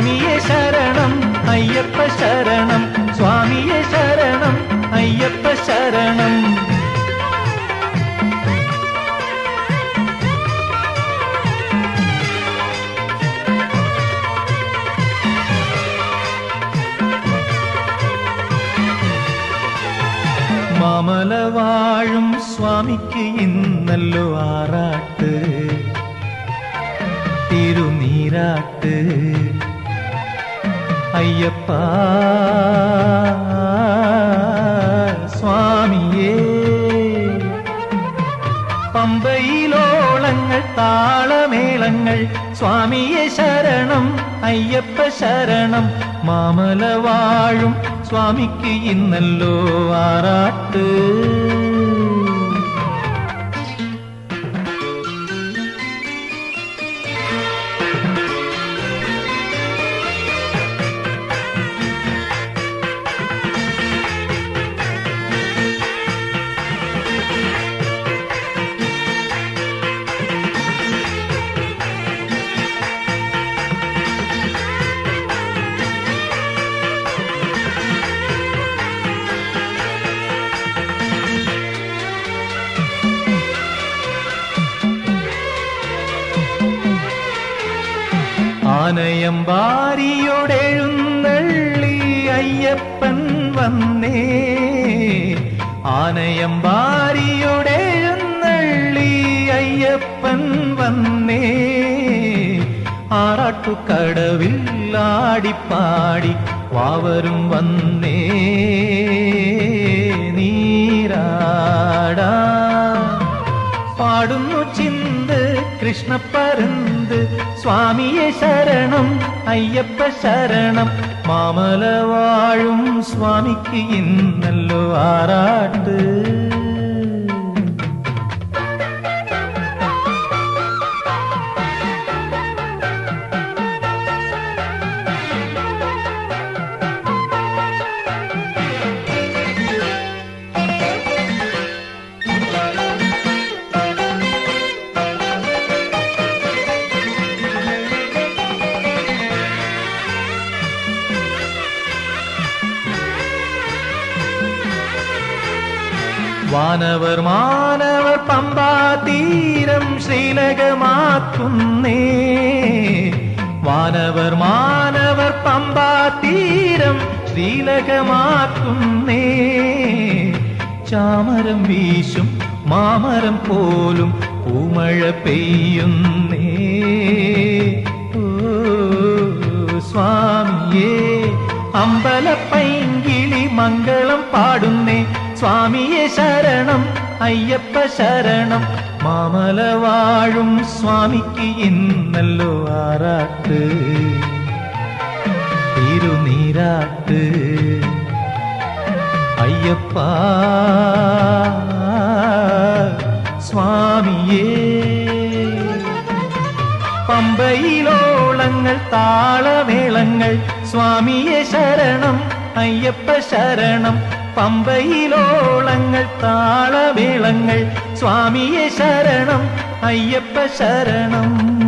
സ്വാമിയെ ശരണം അയ്യപ്പ ശരണം സ്വാമിയെ ശരണം അയ്യപ്പ ശരണം മാമല വാഴും സ്വാമിക്ക് ഇന്നല്ലോ ആറാട്ട് തിരുനീരാട്ട് അയ്യപ്പ സ്വാമിയേ പമ്പയിലോളങ്ങൾ താളമേളങ്ങൾ സ്വാമിയെ ശരണം അയ്യപ്പ ശരണം മാമല വാഴും സ്വാമിക്ക് ഇന്നല്ലോ ആറാട്ട് ആനയമ്പാരിയോടെഴുന്നള്ളി അയ്യപ്പൻ വന്നേ ആനയമ്പാരിയോടെഴുന്നള്ളി അയ്യപ്പൻ വന്നേ ആറാട്ടുകടവിൽ ആടിപ്പാടി വാവരും വന്നേ നീരാടാ പാടുന്നു ചിന്ത് കൃഷ്ണപ്പരുന്ത് സ്വാമിയെ ശരണം അയ്യപ്പ ശരണം മാമല വാഴും സ്വാമിക്ക് ഇന്നല്ലോ ആറാട്ട് വാനവർ മാനവർ പമ്പാ തീരം ശ്രീലകമാക്കുന്നേ വാനവർ മാനവർ പമ്പാ തീരം ശ്രീലകമാക്കുന്നേ ചാമരം വീശും മാമരം പോലും പൂമഴ പെയ്യുന്നേ ഓ സ്വാമിയേ അമ്പലപ്പൈങ്കിളി മംഗളം പാടുന്നേ സ്വാമിയെ ശരണം അയ്യപ്പ ശരണം മാമല വാഴും സ്വാമിക്ക് ഇന്നല്ലോ ആറാട്ട് തിരുനീരാട്ട് അയ്യപ്പ സ്വാമിയേ പമ്പയിലോളങ്ങൾ താളമേളങ്ങൾ സ്വാമിയെ ശരണം അയ്യപ്പ ശരണം പമ്പയിലോളങ്ങൾ താളമേളങ്ങൾ സ്വാമിയെ ശരണം അയ്യപ്പ ശരണം